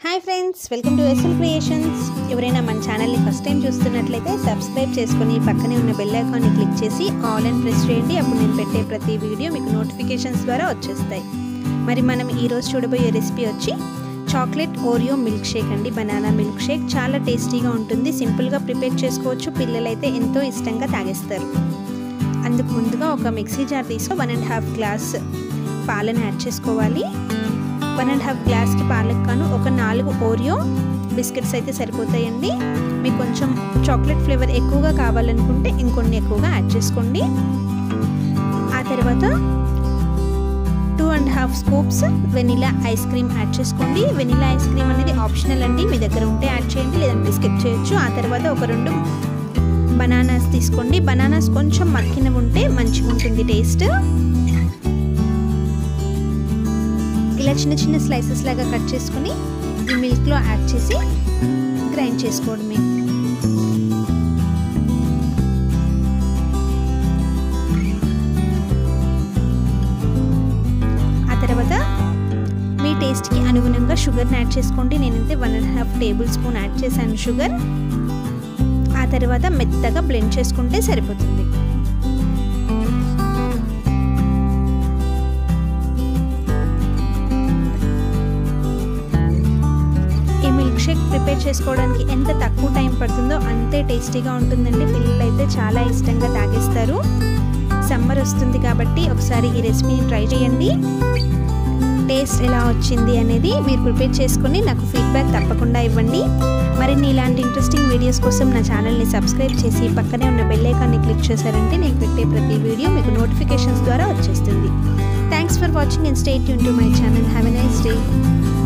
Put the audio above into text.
hi friends welcome to SL creations ఎవరైనా మన ఛానల్ని ఫస్ట్ టైం చూస్తున్నట్లయితే సబ్స్క్రైబ్ చేసుకొని పక్కనే ఉన్న బెల్ ఐకాన్ని క్లిక్ చేసి ఆల్ అండ్ ప్రెస్ చేయండి అప్పుడు నేను పెట్టే ప్రతి వీడియో మీకు నోటిఫికేషన్స్ ద్వారా వచ్చేస్తాయి మరి మనం ఈరోజు చూడబోయే రెసిపీ వచ్చి చాక్లెట్ ఓరియో మిల్క్ షేక్ అండి బనానా మిల్క్ షేక్ చాలా టేస్టీగా ఉంటుంది సింపుల్గా ప్రిపేర్ చేసుకోవచ్చు పిల్లలైతే ఎంతో ఇష్టంగా తాగేస్తారు అందుకు ముందుగా ఒక మిక్సీ జార్ తీసుకో వన్ అండ్ హాఫ్ గ్లాస్ పాలను యాడ్ చేసుకోవాలి వన్ అండ్ హాఫ్ గ్లాస్కి పాలకు కాను ఒక నాలుగు ఓరియో బిస్కెట్స్ అయితే సరిపోతాయండి మీకు కొంచెం చాక్లెట్ ఫ్లేవర్ ఎక్కువగా కావాలనుకుంటే ఇంకొన్ని ఎక్కువగా యాడ్ చేసుకోండి ఆ తర్వాత two and half scoops vanilla ice cream add చేసుకోండి వెనిలా ఐస్ క్రీమ్ అనేది ఆప్షనల్ అండి మీ దగ్గర ఉంటే యాడ్ చేయండి లేదంటే స్కిప్ చేయొచ్చు ఆ తర్వాత ఒక రెండు బనానాస్ తీసుకోండి బనానాస్ కొంచెం మక్కినవి ఉంటే మంచిగా ఉంటుంది టేస్ట్ ఇలా చిన్న చిన్న స్లైసెస్ లాగా కట్ చేసుకుని ఈ మిల్క్లో యాడ్ చేసి గ్రైండ్ చేసుకోవడమే ఆ తర్వాత మీ టేస్ట్కి అనుగుణంగా షుగర్ని యాడ్ చేసుకోండి నేనైతే one and half tablespoon add చేశాను షుగర్ ఆ తర్వాత మెత్తగా బ్లెండ్ చేసుకుంటే సరిపోతుంది ఈ మిల్క్ షేక్ ప్రిపేర్ చేసుకోవడానికి ఎంత తక్కువ టైం పడుతుందో అంతే టేస్టీగా ఉంటుందండి పిల్లలు అయితే చాలా ఇష్టంగా తాగేస్తారు సమ్మర్ వస్తుంది కాబట్టి ఒకసారి ఈ రెసిపీని ట్రై చేయండి టేస్ట్ ఎలా వచ్చింది అనేది మీరు ప్రిపేర్ చేసుకుని నాకు ఫీడ్బ్యాక్ తప్పకుండా ఇవ్వండి మరిన్ని ఇలాంటి ఇంట్రెస్టింగ్ వీడియోస్ కోసం నా ఛానల్ని సబ్స్క్రైబ్ చేసి పక్కనే ఉన్న బెల్ ఐకాన్ని క్లిక్ చేశారంటే నేను పెట్టే ప్రతి వీడియో మీకు నోటిఫికేషన్స్ ద్వారా వచ్చేస్తుంది thanks for watching and stay tune to my channel have a nice day